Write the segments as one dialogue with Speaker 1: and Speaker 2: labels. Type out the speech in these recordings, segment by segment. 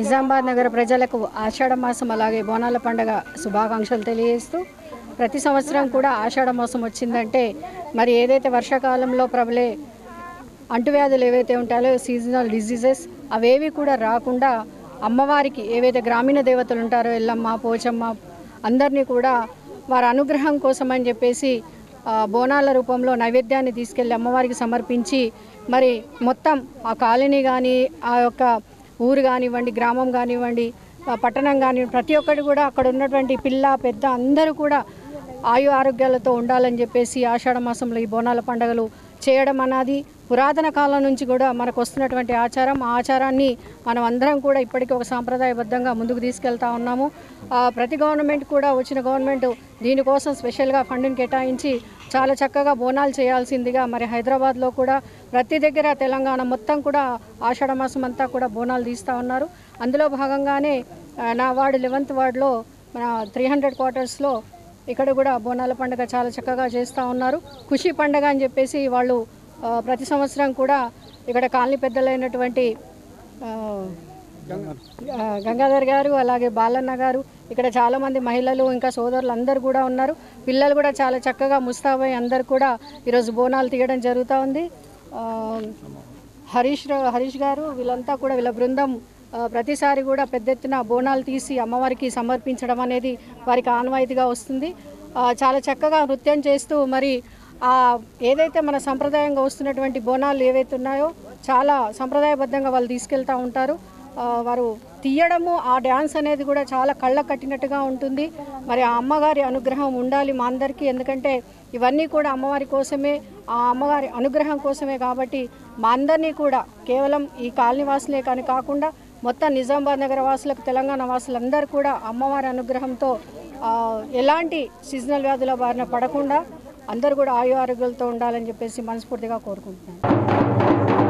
Speaker 1: నిజామాబాద్ నగర ప్రజలకు ఆషాఢ మాసం అలాగే బోనాల పండగ శుభాకాంక్షలు తెలియజేస్తూ ప్రతి సంవత్సరం కూడా ఆషాఢ మాసం వచ్చిందంటే మరి ఏదైతే వర్షాకాలంలో ప్రబలే అంటువ్యాధులు ఏవైతే ఉంటాయో సీజనల్ డిసీజెస్ అవేవి కూడా రాకుండా అమ్మవారికి ఏవైతే గ్రామీణ దేవతలు ఉంటారో ఎల్లమ్మ పోచమ్మ అందరినీ కూడా వారి అనుగ్రహం కోసం అని చెప్పేసి ఆ, బోనాల రూపంలో నైవేద్యాన్ని తీసుకెళ్ళి అమ్మవారికి సమర్పించి మరి మొత్తం ఆ కాలనీ కానీ ఆ యొక్క ఊరు కానివ్వండి గ్రామం కానివ్వండి ఆ, పట్టణం కానివ్వండి ప్రతి ఒక్కటి కూడా అక్కడ ఉన్నటువంటి పిల్ల పెద్ద అందరూ కూడా ఆయు ఆరోగ్యాలతో ఉండాలని చెప్పేసి ఆషాఢ మాసంలో ఈ బోనాల పండుగలు చేయడం అన్నది పురాతన కాలం నుంచి కూడా మనకు వస్తున్నటువంటి ఆచారం ఆ ఆచారాన్ని మనం అందరం కూడా ఇప్పటికీ ఒక సాంప్రదాయబద్ధంగా ముందుకు తీసుకెళ్తా ఉన్నాము ఆ, ప్రతి గవర్నమెంట్ కూడా వచ్చిన గవర్నమెంట్ దీనికోసం స్పెషల్గా ఫండ్ని కేటాయించి చాలా చక్కగా బోనాలు చేయాల్సిందిగా మరి హైదరాబాద్లో కూడా ప్రతి దగ్గర తెలంగాణ మొత్తం కూడా ఆషాఢ మాసం అంతా కూడా బోనాలు తీస్తూ ఉన్నారు అందులో భాగంగానే ఆ, నా వార్డు లెవెంత్ వార్డులో మన త్రీ హండ్రెడ్ క్వార్టర్స్లో ఇక్కడ కూడా బోనాల పండుగ చాలా చక్కగా చేస్తూ ఉన్నారు ఖుషి పండుగ అని చెప్పేసి వాళ్ళు ఆ, ప్రతి సంవత్సరం కూడా ఇక్కడ కాలనీ పెద్దలైనటువంటి ఆ, ఆ, గంగాధర్ గారు అలాగే బాలన్న గారు ఇక్కడ చాలామంది మహిళలు ఇంకా సోదరులు అందరు కూడా ఉన్నారు పిల్లలు కూడా చాలా చక్కగా ముస్తాబై అందరు కూడా ఈరోజు బోనాలు తీయడం జరుగుతూ ఉంది ఆ, హరీష్ రా- హరీష్ గారు వీళ్ళంతా కూడా వీళ్ళ బృందం ఆ, ప్రతిసారి కూడా పెద్ద ఎత్తున బోనాలు తీసి అమ్మవారికి సమర్పించడం అనేది వారికి ఆనవాయితీగా వస్తుంది ఆ, చాలా చక్కగా నృత్యం చేస్తూ మరి ఆ ఏదైతే మన సంప్రదాయంగా వస్తున్నటువంటి బోనాలు ఏవైతే ఉన్నాయో చాలా సంప్రదాయబద్ధంగా వాళ్ళు తీసుకెళ్తూ ఉంటారు ఆ, వారు తీయడము ఆ డ్యాన్స్ అనేది కూడా చాలా కళ్ళ కట్టినట్టుగా ఉంటుంది మరి ఆ అమ్మగారి అనుగ్రహం ఉండాలి మా అందరికీ ఎందుకంటే ఇవన్నీ కూడా అమ్మవారి కోసమే ఆ అమ్మవారి అనుగ్రహం కోసమే కాబట్టి మా అందరినీ కూడా కేవలం ఈ కాలనీ వాసులే కానీ కాకుండా మొత్తం నిజామాబాద్ నగర వాసులకు తెలంగాణ వాసులందరూ కూడా అమ్మవారి అనుగ్రహంతో ఆ, ఎలాంటి సీజనల్ వ్యాధుల బారిన పడకుండా అందరూ కూడా ఆయు ఆరోగ్యాలతో ఉండాలని చెప్పేసి మనస్ఫూర్తిగా కోరుకుంటున్నాను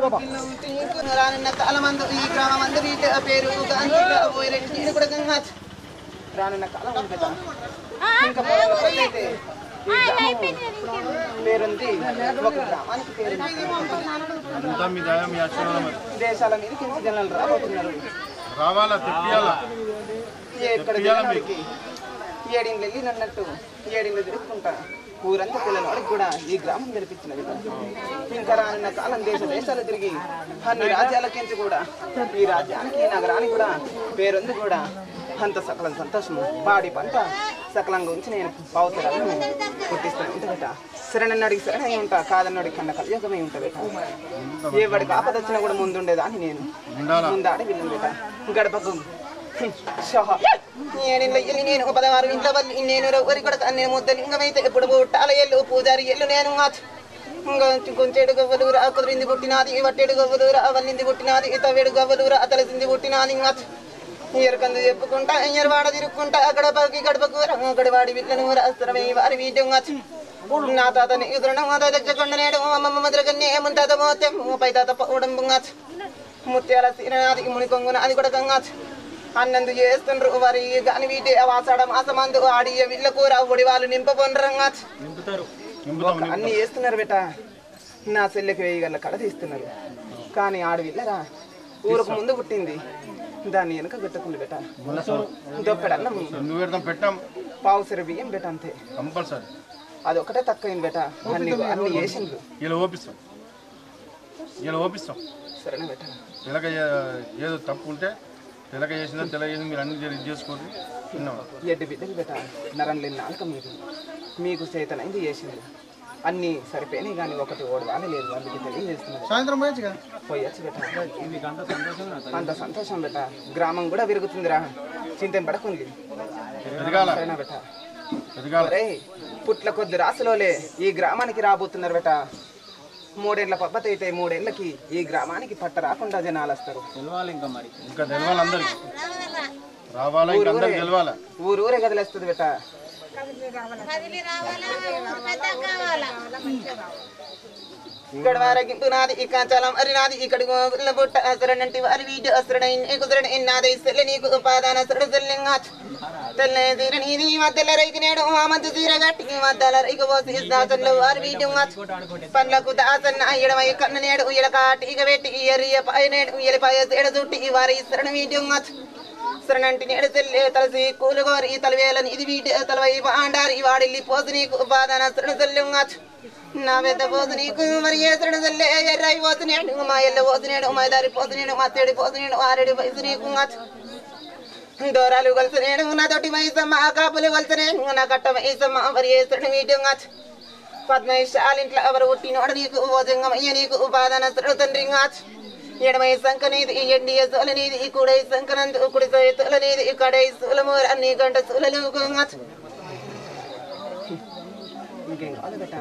Speaker 2: రానున్న కాలమందు ఈ గ్రామమందు వీటి పేరు గాంధీ పోయిరెడ్డి నేను కూడా గంగా రానున్న కాలం ఉంది కదా ఇంకా పొలంలో అయితే ఈ గ్రామం పేరుంది ఒక గ్రామానికి పేరుంది
Speaker 3: అంతా మీ దయ మీ ఆశీర్వాదం మరి.
Speaker 2: దేశాల మీద కింద జనాలు రాబోతున్నారు
Speaker 3: రావాలా తెప్పియాలా
Speaker 2: ఎక్కడ జనాలకి ఏడింళ్ళు వెళ్ళి అన్నట్టు ఏడింళ్ళు తిరుగుకుంటా ఊరంతా పిల్లలవాడికి కూడా ఈ గ్రామం గెలిపించినది ఇంకా రానున్న కాలం దేశ దేశాలు తిరిగి అన్ని రాజ్యాలకించి కూడా ఈ రాజ్యానికి ఈ నగరానికి కూడా పేరుంది కూడా అంత సకలం సంతోషం పాడి పంట సకలంగా ఉంచి నేను పావుతాను పుట్టిస్తాను ఉంటుందట సరేనన్ను అడిగి సరే ఉంటా కాదన్నడికి కన్న కలియుగమై ఉంటుందట ఏ వాడికి ఆపద వచ్చినా కూడా ముందుండేదాన్ని నేను
Speaker 3: ఉండాలా
Speaker 2: ముందాడి వెళ్ళిందట గడపకు నేను ఇల్లు నేను పదహారు ఇంట్లో వల్లి నేను ఎవరి కూడా నేను ముద్ద లింగమైతే ఎప్పుడు పుట్టాల ఎల్లు పూజారి ఎల్లు నేను ఇంకా కొంచెడు గవ్వలు రా కుదిరింది పుట్టినాది వట్టెడు గవ్వలు రా అవల్లింది పుట్టినాది తవ్వేడు గవ్వలు రా తలసింది పుట్టినాది ఇంకా ఎరకందు చెప్పుకుంటా ఎయ్యరవాడ తిరుక్కుంటా అక్కడ పకి గడపకు అక్కడ వాడి విట్లను రాస్తారమే వారి వీడ్యం నా తాత ఎదురున మా తాత చెక్కొండ నేడు అమ్మమ్మ మధురకన్నే ఏముంటాత మోతే పై తాత పౌడం బుంగాచ్ ముత్యాల సీనాది ముని కొంగున అది కూడా గంగాచ్ అన్నందు చేస్తుండ్రు వారి గాని వీటి వాసాడ మాసమందు ఆడి విల్ల కూర ఒడి వాళ్ళు నింపబొండ్రంగాచ్
Speaker 3: నింపుతాం
Speaker 2: అన్ని చేస్తున్నారు బేట నా చెల్లెకి వేయగల కడ తీస్తున్నారు కానీ ఆడు విల్లరా ఊరుకు ముందు పుట్టింది దాన్ని వెనక పెట్టుకుంది బేట దొప్పెడన్నం
Speaker 3: ఎందుకు పెడతాం పెట్టాం
Speaker 2: పావుసరి బియ్యం బేట అంతే
Speaker 3: కంపల్సరీ
Speaker 2: అది ఒకటే తక్కువైంది బేట అన్ని అన్ని చేసిండ్రు
Speaker 3: ఇలా ఓపిస్తాం ఇలా ఓపిస్తాం
Speaker 2: సరేనా బేట
Speaker 3: తెలక ఏ- ఏదో తప్పు ఉంటే తెలక చేసిందో తెలక చేసిందో మీరు అన్ని ఇది చేసుకోండి తిన్నాం
Speaker 2: ఎడ్డి బిడ్డలు బేట నరం లేని నాలుక మీరు మీకు చేతనైంది చేసింది అన్ని సరిపోయినాయి కానీ ఒకటి ఓడవాలి లేదు వాళ్ళకి తెలియజేస్తున్నారు
Speaker 4: సాయంత్రం పోయచ్చు కదా
Speaker 2: పోయొచ్చు బేట అంత సంతోషం బేట గ్రామం కూడా విరుగుతుందిరా చింతేం పడకుంది
Speaker 3: ఎదగాల
Speaker 2: సరేనా బేట
Speaker 3: ఎదగాల
Speaker 2: ఒరేయ్, పుట్ల కొద్ది రాసులోలే ఈ గ్రామానికి రాబోతున్నారు బేట మూడేళ్ల పద్ధతి అయితే మూడేళ్లకి ఈ గ్రామానికి పట్ట రాకుండా జనాలు వస్తారు
Speaker 3: ఇంకా తెలవాలి అందరికి రావాలా ఇంకా అందరికి తెలవాలా
Speaker 2: ఊరూరే కదిలేస్తుంది బేట ఇక్కడ వారగింపు నాది ఇక చలం అరి నాది ఇక్కడ గోగుల బుట్ట అసరనంటి వారి వీడి అసరడైన కుదరడ ఎన్నాది సెల్ల నీకు ఉపాదాన అసరడు సెల్లింగా తెల్ల తీర నీది మధ్యల రైకి నేడు మా మంతు తీర గట్టి మధ్యల రైకి పోసి దాసన్లు వారి వీడి పండ్లకు దాసన్న ఎడమై కన్న నేడు ఎడకాటి ఇక పెట్టి ఎరియ పాయ నేడు ఎలిపాయ సేడ చుట్టి వారి ఇసరణ వీడి శరణంటి నేడు తెల్లే తలసి కూలుగోరి తలవేలని ఇది వీటి తలవై పాండారి వాడిల్లి పోసు నీకు బాధన శరణ తెల్లంగాచు నా పెద్ద పోసు నీకు మరి ఏ శరణ తెల్లే ఎర్రాయి పోతున్నాడు మా ఎల్ల పోతున్నాడు మా దారి పోతున్నాడు మా తేడి పోతున్నాడు ఆరెడి వయసు నీకు గాచు దూరాలు కొలుసునేడు నా తోటి వయసమ్మ ఆ కాపులు కొలుసునేడు నా కట్ట వయసమ్మ మరి ఏ శరణ వీటి గాచు పద్మశాలింట్లో ఎవరు పుట్టినోడు నీకు ఓజంగమయ్య నీకు ఉపాదాన శరణ తండ్రి గాచు ఎడమై సంకనీది ఎండియ సోలనీది కుడై సంకనందు కుడి సోలనీది కడై సోలమూర అన్ని గంట సోలలు ఇంకేం కావాలి బెట్ట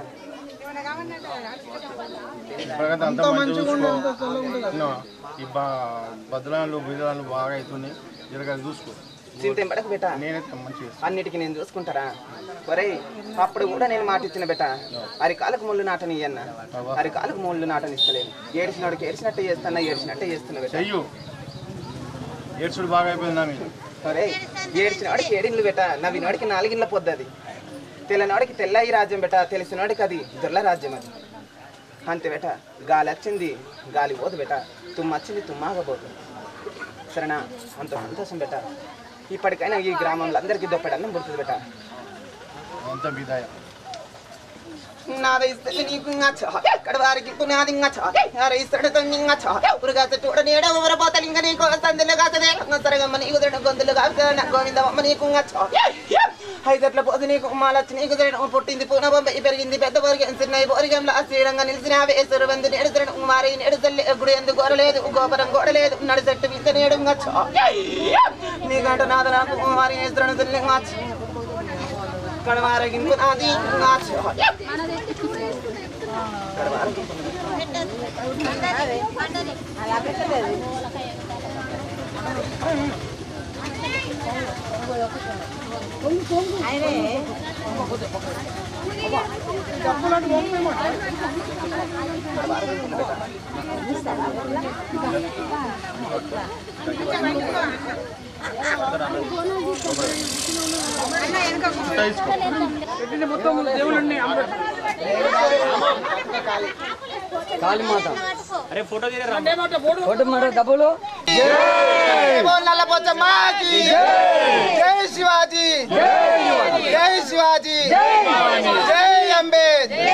Speaker 3: ఇప్పటికైతే అంత మంచి చూసుకో తిన్నావా? ఈ బా బద్దలాలు బిద్దలాలు బాగా అవుతున్నాయి జరగాలి చూసుకో
Speaker 2: చింతేం పడకు బెట్ట
Speaker 3: నేనైతే మంచిగా
Speaker 2: అన్నిటికీ నేను చూసుకుంటారా ఒరే అప్పుడు కూడా నేను మాట ఇచ్చిన బెట్ట అరికాలకు ముళ్ళు నాటని అన్న అరికాలకు ముళ్ళు నాటని ఇస్తలేను ఏడిచినోడికి ఏడిచినట్టే చేస్తానా ఏడిచినట్టే చేస్తున్నా బెట్ట
Speaker 3: చెయ్యు ఏడ్చుడు బాగా అయిపోయింది నా మీద
Speaker 2: ఒరే ఏడిచినవాడికి ఏడిండ్లు బెట్ట నవ్వినవాడికి నాలుగిళ్ళ పొద్దది తెల్లనవాడికి తెల్లయి రాజ్యం బెట్ట తెలిసినవాడికి అది దొర్ల రాజ్యం అది అంతే బెట గాలి వచ్చింది గాలి పోదు బెట తుమ్మ వచ్చింది తుమ్మాగబోదు సరేనా అంత సంతోషం బెట ఇప్పటికైనా ఈ గ్రామంలో అందరికీ దొప్పడన్నం పుడుతుంది బెట
Speaker 3: అంతా బిదాయ
Speaker 2: నాది ఇస్తలే నీకు ఇంకా చాలు. ఎక్కడ వారికి పునాది ఇంకా చాలు. అరే ఇస్తడు తమ్మి ఇంకా చాలు. ఉరుగాస చూడ నీడ ఊరపోతలు ఇంకా నీకు సందులు కాకదే సరగమ్మ నీకు దొడ గొంతులు కాకదే నా గోవిందమ్మ నీకు ఇంకా చాలు. ఐదట్ల పోదు నీకు మాలచ్చి నీకు దొడ పుట్టింది పూన బొంబాయి పెరిగింది పెద్ద బొరిగం చిన్న బొరిగం లాస్టీడంగా నిలిచిన వేసరు బంధు నేడు తిరడు మారి నేడు తల్లి గుడి ఎందుకు గోరలేదు గోపురం గోడలేదు నడిచెట్టు వింత నేడు ఇంకా చాలు. నీకంట నాద నాకు మారి వేసరను తల్లి ఇంకా చాలు. కడవారగింపు నాది ఇంకా చాలు. నల్ల పోచమ్మకి జై శివాజీ జై శివాజీ జై అంబే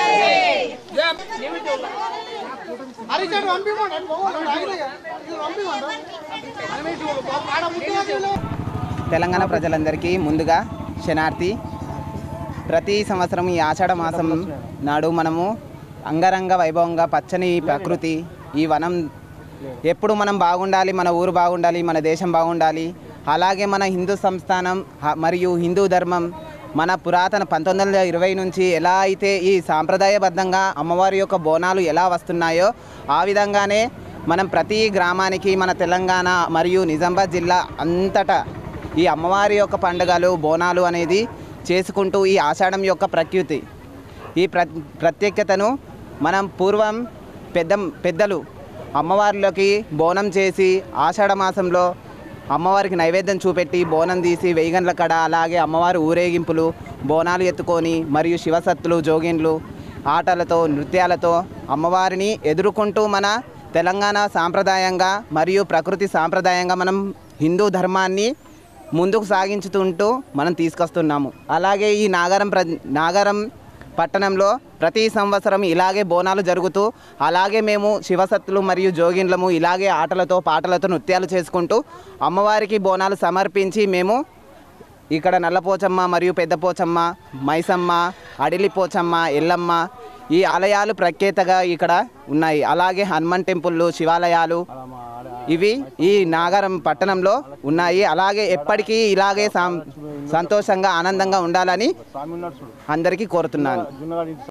Speaker 2: తెలంగాణ ప్రజలందరికీ ముందుగా శనార్థి ప్రతి సంవత్సరం ఈ ఆషాఢ మాసం నాడు మనము అంగరంగ వైభవంగా పచ్చని ప్రకృతి ఈ వనం ఎప్పుడు మనం బాగుండాలి మన ఊరు బాగుండాలి మన దేశం బాగుండాలి అలాగే మన హిందూ సంస్థానం హ- మరియు హిందూ ధర్మం మన పురాతన పంతొమ్మిది వందల ఇరవై నుంచి ఎలా అయితే ఈ సాంప్రదాయబద్ధంగా అమ్మవారి యొక్క బోనాలు ఎలా వస్తున్నాయో ఆ విధంగానే మనం ప్రతి గ్రామానికి మన తెలంగాణ మరియు నిజామాబాద్ జిల్లా అంతటా ఈ అమ్మవారి యొక్క పండుగలు బోనాలు అనేది చేసుకుంటూ ఈ ఆషాఢం యొక్క ప్రకృతి ఈ ప్ర ప్రత్యేకతను మనం పూర్వం పెద్ద పెద్దలు అమ్మవారిలోకి బోనం చేసి ఆషాఢ మాసంలో అమ్మవారికి నైవేద్యం చూపెట్టి బోనం తీసి వెయ్యగండ్ల కడ అలాగే అమ్మవారి ఊరేగింపులు బోనాలు ఎత్తుకొని మరియు శివసత్తులు జోగిన్లు ఆటలతో నృత్యాలతో అమ్మవారిని ఎదుర్కొంటూ మన తెలంగాణ సాంప్రదాయంగా మరియు ప్రకృతి సాంప్రదాయంగా మనం హిందూ ధర్మాన్ని ముందుకు సాగించుతుంటూ మనం తీసుకొస్తున్నాము అలాగే ఈ నాగరం ప్ర నాగరం పట్టణంలో ప్రతి సంవత్సరం ఇలాగే బోనాలు జరుగుతూ అలాగే మేము శివసత్తులు మరియు జోగిన్లము ఇలాగే ఆటలతో పాటలతో నృత్యాలు చేసుకుంటూ అమ్మవారికి బోనాలు సమర్పించి మేము ఇక్కడ నల్లపోచమ్మ మరియు పెద్దపోచమ్మ మైసమ్మ అడిలిపోచమ్మ ఎల్లమ్మ ఈ ఆలయాలు ప్రఖ్యాతగా ఇక్కడ ఉన్నాయి అలాగే హనుమాన్ టెంపుల్లు శివాలయాలు ఇవి ఈ నాగరం పట్టణంలో ఉన్నాయి అలాగే ఎప్పటికీ ఇలాగే సం- సంతోషంగా ఆనందంగా ఉండాలని అందరికీ కోరుతున్నాను